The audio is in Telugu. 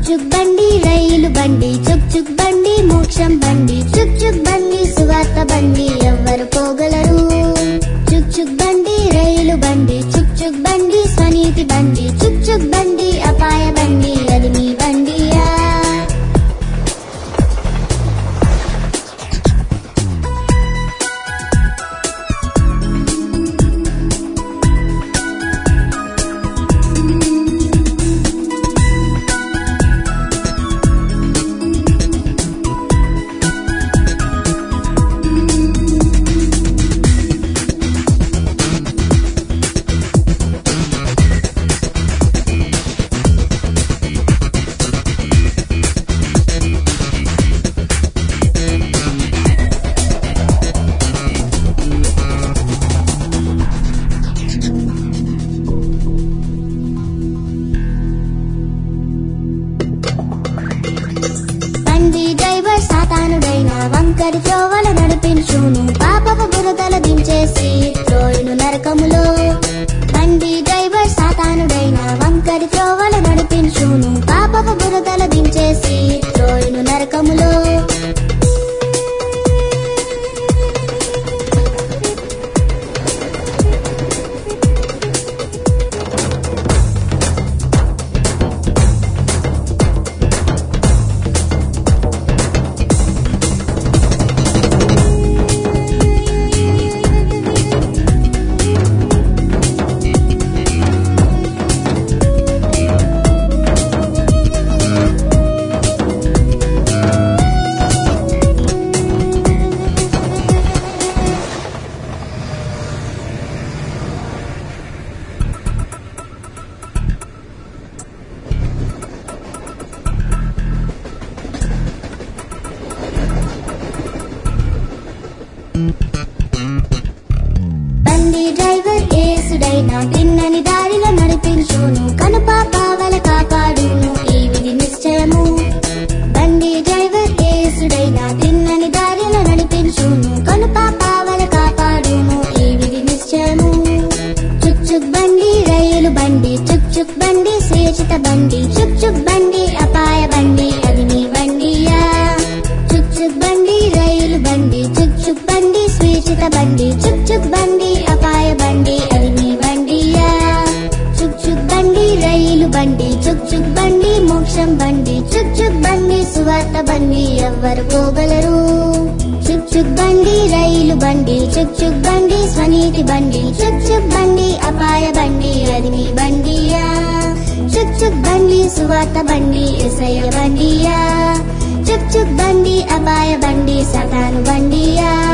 చుక్ బండి రైలు బండి చుక్ చుక్ బండి మోక్షం బండి చుక్ చుక్ బండి సువార్త బండి ఎవ్వరు పోగలరు చుక్ చుక్ బండి రైలు బండి చుక్ చుక్ బండి స్వనీతి బండి చుక్ చుక్ బండి అపాయ బండి అది మీ బండియా బండి డ్రైవర్ సాతానుడైన వంకరి త్రోవల నడిపించును పాపపు బురదల దించేసి త్రోయును నరకములో బండి డ్రైవర్ సాతానుడైన వంకరి త్రోవల నడిపించును పాపపు బురదల దించేసి త్రోయును నరకములో బండి డ్రైవర్ ఏసుడైన తిన్నని దారిలో నడిపించును కనుపాపావల కాపాడును ఈ విధి నిశ్చయము బండి డ్రైవర్ ఏసుడైన తిన్నని దారిలో నడిపించును కనుపాపావల కాపాడును ఈ విధి నిశ్చయము చుక్ చుక్ బండి రైలు బండి చుక్ చుక్ బండి స్వేచ్ఛిత బండి చుక్ చుక్ బండి అపాయ బండి అది మీ బండియా చుక్ చుక్ బండి రైలు బండి చుక్ చుక్ బండి స్వేచ్ఛిత బండి చుక్ చుక్ బండి అపాయ బండి అది మీ బండియా చుక్ చుక్ బండి రైలు బండి చుక్ చుక్ బండి మోక్షం బండి చుక్ చుక్ బండి సువార్త బండి ఎవ్వరు పోగలరు చుక్ చుక్ బండి రైలు బండి చుక్ చుక్ బండి స్వనీతి బండి చుక్ చుక్ బండి అపాయ బండి అది మీ బండియా చుక్ చుక్ బండి సువార్త బండి ఎసయ్య బండియా చుక్ చుక్ బండి అపాయ బండి సతాను బండియా